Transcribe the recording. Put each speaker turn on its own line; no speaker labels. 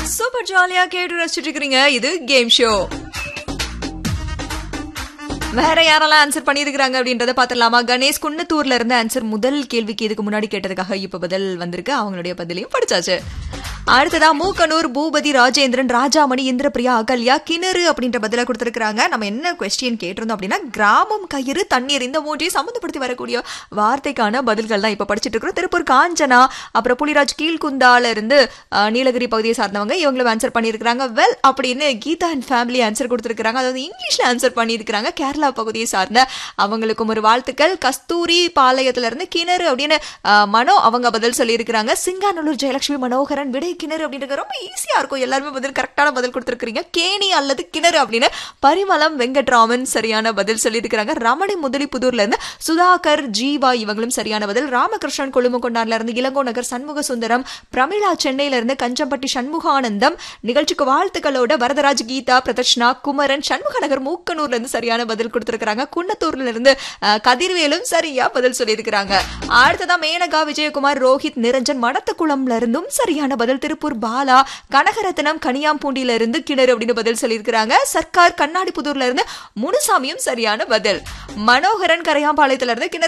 super ஜாலியா கேட்டு ரசிச்சுட்டு இருக்கிறீங்க இது கேம் ஷோ வேற யாரெல்லாம் ஆன்சர் பண்ணியிருக்கிறாங்க அப்படின்றத பாத்திரலாமா கணேஷ் குன்னத்தூர்ல இருந்து ஆன்சர் முதல் கேள்விக்கு இதுக்கு முன்னாடி கேட்டதுக்காக இப்ப பதில் வந்திருக்கு அவங்களுடைய பதிலையும் படிச்சாச்சு அடுத்ததா மூக்கனூர் பூபதி ராஜேந்திரன் ராஜாமணி இந்திரபிரியா அகல்யா கிணறு அப்படின்ற பதில கொடுத்திருக்காங்க நம்ம என்ன கொஸ்டின் கேட்டிருந்தோம் அப்படின்னா கிராமம் கயிறு தண்ணீர் இந்த மூன்றையும் சம்மந்தப்படுத்தி வரக்கூடிய வார்த்தைக்கான பதில்கள் தான் இப்ப படிச்சிட்டு இருக்கிறோம் திருப்பூர் காஞ்சனா அப்புறம் புலிராஜ் கீழ்குந்தால இருந்து அஹ், நீலகிரி பகுதியை சார்ந்தவங்க இவங்களும் ஆன்சர் பண்ணியிருக்கிறாங்க வெல் அப்படின்னு கீதா அண்ட் ஃபேமிலி ஆன்சர் கொடுத்திருக்காங்க அதாவது இங்கிலீஷ்ல ஆன்சர் பண்ணியிருக்கிறாங்க கேரளா பகுதியை சார்ந்த அவங்களுக்கும் ஒரு வாழ்த்துக்கள் கஸ்தூரி பாளையத்துல இருந்து கிணறு அப்படின்னு அஹ், மனோ அவங்க பதில் சொல்லியிருக்கிறாங்க சிங்காநல்லூர் ஜெயலட்சுமி மனோகரன் விடை கிணறு அப்படின்றது ரொம்ப ஈஸியா இருக்கும் எல்லாருமே பதில் கரெக்டான பதில் கொடுத்திருக்கிறீங்க கேணி அல்லது கிணறு அப்படின்னு பரிமளம் வெங்கட்ராமன் சரியான பதில் சொல்லியிருக்கிறாங்க ரமணி முதலிப்புதூர்ல இருந்து சுதாகர் ஜீவா இவங்களும் சரியான பதில் ராமகிருஷ்ணன் கொழும்புகொண்டான்ல இருந்து இளங்கோ நகர் சண்முக சுந்தரம் பிரமிளா சென்னையில இருந்து கஞ்சம்பட்டி சண்முகானந்தம் நிகழ்ச்சிக்கு வாழ்த்துக்களோட வரதராஜ் கீதா பிரதர்ஷனா குமரன் சண்முக நகர் மூக்கனூர்ல இருந்து சரியான பதில் கொடுத்திருக்காங்க குன்னத்தூர்ல இருந்து அஹ், கதிர்வேலும் சரியா பதில் சொல்லியிருக்கிறாங்க அடுத்ததா மேனகா விஜயகுமார் ரோஹித் நிரஞ்சன் மடத்துக்குளம்ல இருந்தும் சரியான பதில் திருப்பூர் பாலா கனகரத்னம் கனியாம்பூண்டியில இருந்து கிணறு அப்படின்னு பதில் சொல்லியிருக்கிறாங்க சர்க்கார் கண்ணாடிப்புதூர்ல இருந்து முனுசாமியும் சரியான பதில் மனோகரன் கரையாம்பாளையத்துல இருந்து கிணறு